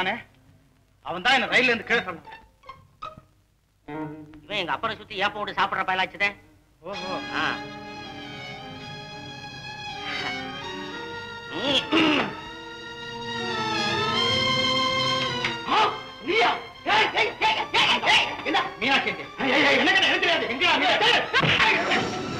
பார்த்தானே அவன் தான் என்ன ரயில்ல இருந்து கீழே சொன்னான் இவன் எங்க அப்பனை சுத்தி ஏப்ப விட்டு சாப்பிடுற பயலாச்சுதே ஓஹோ ஆ. ம். நீயா ஏய், ஏய், ஏய், ஏய், ஏய், என்ன மீனாட்சி எங்க? ஏய், ஏய், ஏய், எனக்கு எனக்கு தெரியாது எங்க மீனாட்சி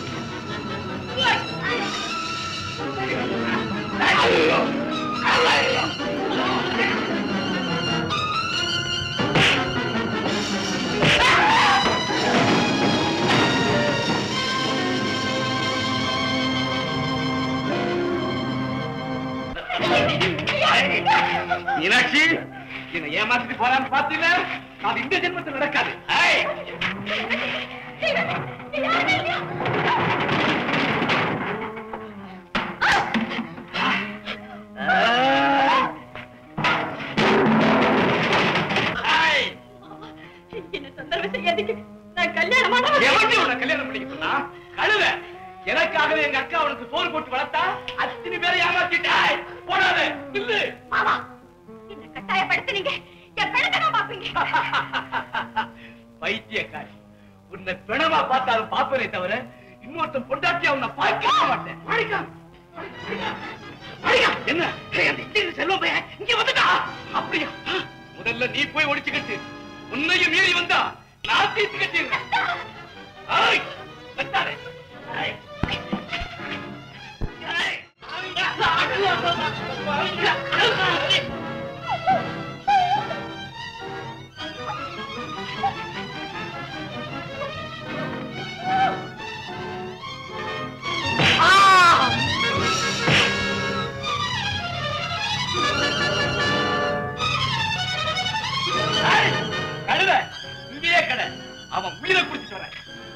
மீனாட்சி என்ன ஏமாத்திட்டு போறான்னு பாத்தீங்க அது இந்த ஜென்மத்தில் நடக்காது ஏய், ஏய், என்ன தொந்தரவு செய்யாதீங்க நான் கல்யாணம் எவன்டி உன்னை கல்யாணம் பண்ணிக்க சொன்னா? கழுத. எனக்காகவே எங்க அக்கா அவனுக்கு சோறு போட்டு வளர்த்தா அத்தனை பேரை ஏமாத்திட்டாய் போடாத நில்லு மாமா என்ன கட்டாயப்படுத்துனீங்க என் பிழக்க நான் பாப்பீங்க பைத்தியக்காரி உன்னை பிணமா பார்த்தாலும் பாப்பனே தவிர இன்னொருத்தன் பொண்டாட்டியா உன்னை பார்க்கவே மாட்டேன் மாணிக்கா, மாணிக்கா, என்ன ஏய், அந்த இந்தியன் செல்வம் பையன் இங்க வந்துட்டா அப்படியா முதல்ல நீ போய் ஒழிச்சுக்கிட்டு உன்னையும் மீறி வந்தா நான் தீர்த்து கட்டிடுறேன் ஏய், கத்தாதே. ஏய். ஏய். ஏய், கழுதை, இங்கேயே கடை அவன் உயிரை குடிச்சிட்டு வரேன்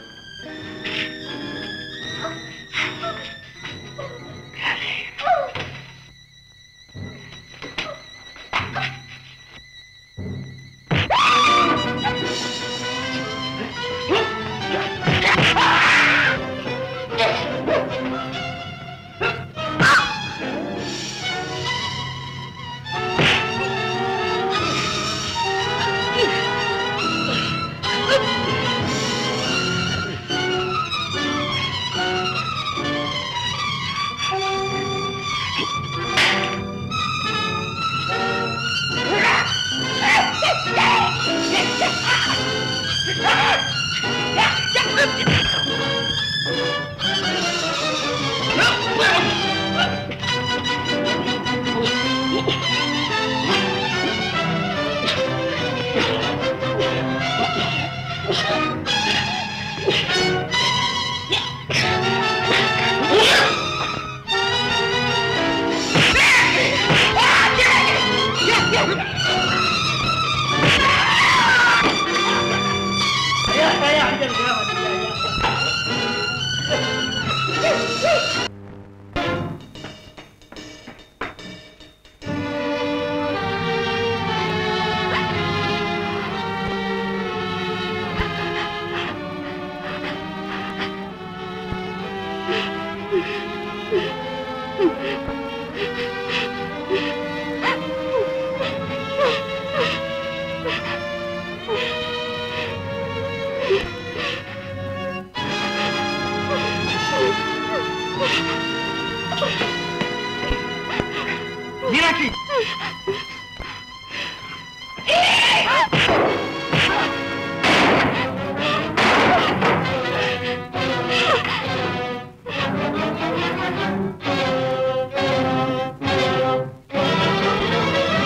மீனாட்சி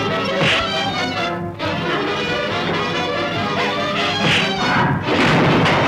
ஆ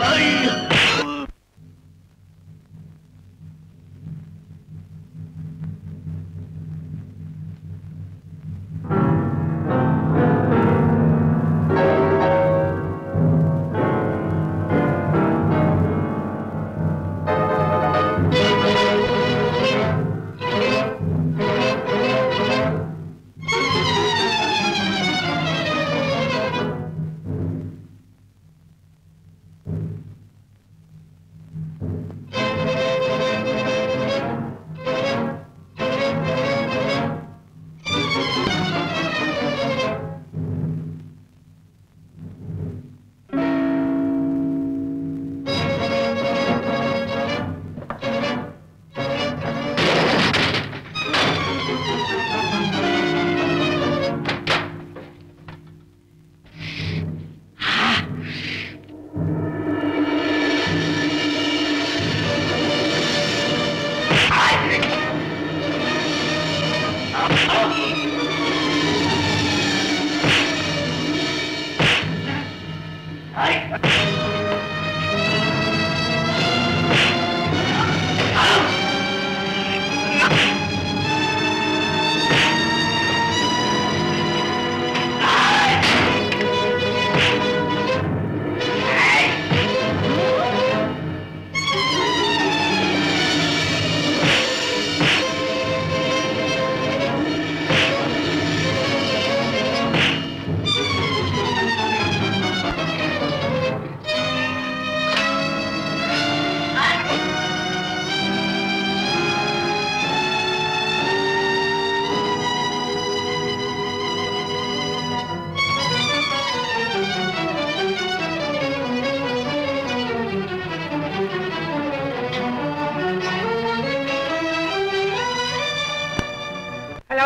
ஹலோ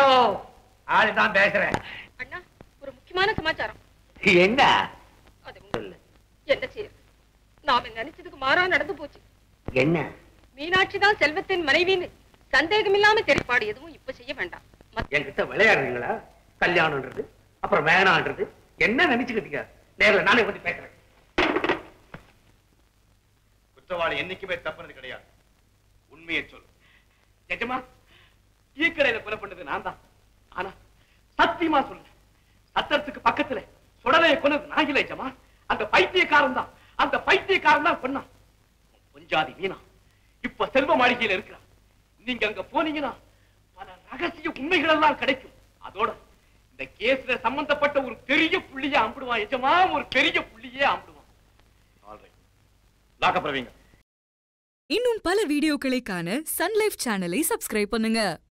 ஆளுதான் பேசுறேன் அண்ணா ஒரு முக்கியமான சமாச்சாரம் என்ன அது உங்க- என்ன செய்யுது நாம நினைச்சதுக்கு மாறா நடந்து போச்சு என்ன மீனாட்சி தான் செல்வத்தின் மனைவின்னு சந்தேகம் இல்லாம தெரிப்பாடு எதுவும் இப்ப செய்ய வேண்டாம் மத்த- என்கிட்ட விளையாடுறீங்களா கல்யாணம்ன்றது அப்புறம் வேணான்றது என்ன நினைச்சுக்கிட்டீங்க நேர்ல நானே வந்து பேசுறேன் குற்றவாளி என்னைக்குமே தப்புனது கிடையாது உண்மையை சொல்லு நிஜமா ஈக்கடையில கொலை பண்ணது நான் தான் ஆனா சத்தியமா சொல்றேன் சத்திரத்துக்கு பக்கத்துல சுடலைய கொன்னது நான் இல்லை ஜமா அந்த பைத்தியக்காரன் தான் அந்த பைத்தியக்காரன் தான் கொன்னான் பொஞ்சாதி மீனா இப்ப செல்வ மாளிகையில இருக்கிறான் நீங்க அங்க போனீங்கன்னா பல ரகசிய உண்மைகள் எல்லாம் கிடைக்கும் அதோட இந்த கேஸ்ல சம்பந்தப்பட்ட ஒரு பெரிய புள்ளிய அம்பிடுவான் எஜமா ஒரு பெரிய புள்ளியே அம்பிடுவான் ஆல்ரைட் லாக்கப் ரவிங்க இன்னும் பல வீடியோக்களை காண சன் லைஃப் சேனலை சப்ஸ்கிரைப் பண்ணுங்க